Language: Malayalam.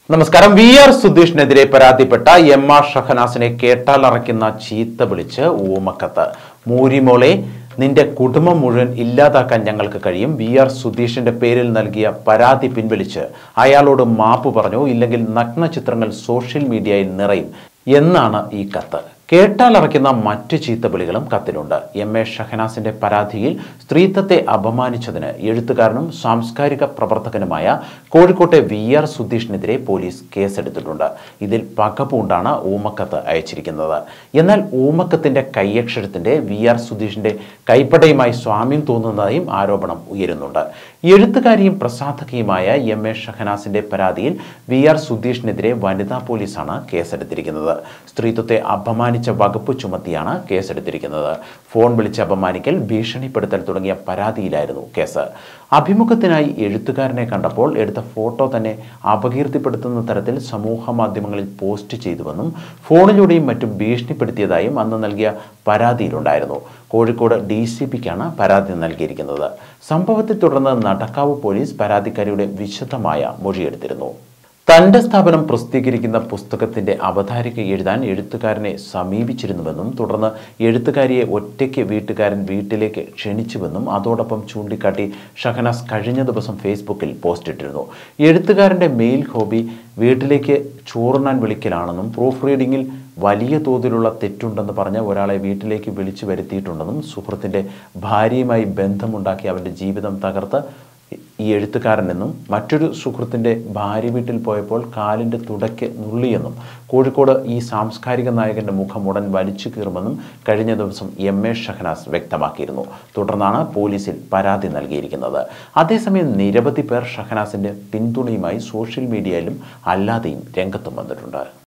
നമസ്കാരം വി ആർ സുധീഷിനെതിരെ പരാതിപ്പെട്ട എം ആർ ഷഹനാസിനെ കേട്ടാലറയ്ക്കുന്ന ചീത്ത വിളിച്ച് ഊമക്കത്ത് മൂരിമോളെ നിന്റെ കുടുംബം മുഴുവൻ ഇല്ലാതാക്കാൻ ഞങ്ങൾക്ക് കഴിയും വി ആർ സുധീഷിന്റെ പേരിൽ നൽകിയ പരാതി പിൻവലിച്ച് അയാളോട് മാപ്പ് പറഞ്ഞു ഇല്ലെങ്കിൽ നഗ്ന ചിത്രങ്ങൾ സോഷ്യൽ മീഡിയയിൽ നിറയും എന്നാണ് ഈ കത്ത് കേട്ടാലറയ്ക്കുന്ന മറ്റ് ചീത്തവിളികളും കത്തിലുണ്ട് എം എ ഷഹനാസിന്റെ പരാതിയിൽ സ്ത്രീത്വത്തെ അപമാനിച്ചതിന് എഴുത്തുകാരനും സാംസ്കാരിക പ്രവർത്തകനുമായ കോഴിക്കോട്ടെ വി ആർ സുധീഷിനെതിരെ പോലീസ് കേസെടുത്തിട്ടുണ്ട് ഇതിൽ പകപൂണ്ടാണ് ഊമക്കത്ത് അയച്ചിരിക്കുന്നത് എന്നാൽ ഊമക്കത്തിന്റെ കൈയക്ഷരത്തിന്റെ വി ആർ സുധീഷിന്റെ കൈപ്പടയുമായി സ്വാമ്യം തോന്നുന്നതായും ആരോപണം ഉയരുന്നുണ്ട് എഴുത്തുകാരിയും പ്രസാധകയുമായ എം എ ഷഹനാസിന്റെ പരാതിയിൽ വി ആർ സുധീഷിനെതിരെ വനിതാ പോലീസാണ് കേസെടുത്തിരിക്കുന്നത് സ്ത്രീത്വത്തെ അപമാനിച്ച വകുപ്പ് ചുമത്തിയാണ് കേസെടുത്തിരിക്കുന്നത് ഫോൺ വിളിച്ച് അപമാനിക്കൽ ഭീഷണിപ്പെടുത്തൽ തുടങ്ങിയ പരാതിയിലായിരുന്നു കേസ് അഭിമുഖത്തിനായി എഴുത്തുകാരനെ കണ്ടപ്പോൾ എടുത്ത ഫോട്ടോ തന്നെ അപകീർത്തിപ്പെടുത്തുന്ന തരത്തിൽ സമൂഹ മാധ്യമങ്ങളിൽ പോസ്റ്റ് ചെയ്തുവെന്നും ഫോണിലൂടെയും മറ്റും ഭീഷണിപ്പെടുത്തിയതായും അന്ന് നൽകിയ പരാതിയിലുണ്ടായിരുന്നു കോഴിക്കോട് ഡി സി പിക്കാണ് പരാതി നൽകിയിരിക്കുന്നത് സംഭവത്തെ തുടർന്ന് നടക്കാവ് പോലീസ് പരാതിക്കാരിയുടെ വിശദമായ മൊഴിയെടുത്തിരുന്നു തന്റെ സ്ഥാപനം പ്രസിദ്ധീകരിക്കുന്ന പുസ്തകത്തിന്റെ അവതാരിക എഴുതാൻ എഴുത്തുകാരനെ സമീപിച്ചിരുന്നുവെന്നും തുടർന്ന് എഴുത്തുകാരിയെ ഒറ്റയ്ക്ക് വീട്ടുകാരൻ വീട്ടിലേക്ക് ക്ഷണിച്ചുവെന്നും അതോടൊപ്പം ചൂണ്ടിക്കാട്ടി ഷഹനാസ് കഴിഞ്ഞ ദിവസം ഫേസ്ബുക്കിൽ പോസ്റ്റ് ഇട്ടിരുന്നു എഴുത്തുകാരന്റെ മെയിൽ ഹോബി വീട്ടിലേക്ക് ചോറുണ്ണാൻ വിളിക്കലാണെന്നും പ്രൂഫ് റീഡിങ്ങിൽ വലിയ തോതിലുള്ള തെറ്റുണ്ടെന്ന് പറഞ്ഞ് ഒരാളെ വീട്ടിലേക്ക് വിളിച്ചു വരുത്തിയിട്ടുണ്ടെന്നും സുഹൃത്തിൻ്റെ ഭാര്യയുമായി ബന്ധമുണ്ടാക്കി അവൻ്റെ ജീവിതം തകർത്ത് ഈ എഴുത്തുകാരനെന്നും മറ്റൊരു സുഹൃത്തിൻ്റെ ഭാര്യ വീട്ടിൽ പോയപ്പോൾ കാലിൻ്റെ തുടയ്ക്ക് നുള്ളിയെന്നും കോഴിക്കോട് ഈ സാംസ്കാരിക നായകൻ്റെ മുഖം ഉടൻ വലിച്ചു കീറുമെന്നും കഴിഞ്ഞ ദിവസം എം എ ഷഹനാസ് വ്യക്തമാക്കിയിരുന്നു തുടർന്നാണ് പോലീസിൽ പരാതി നൽകിയിരിക്കുന്നത് അതേസമയം നിരവധി പേർ ഷഹനാസിൻ്റെ പിന്തുണയുമായി സോഷ്യൽ മീഡിയയിലും അല്ലാതെയും രംഗത്തും വന്നിട്ടുണ്ട്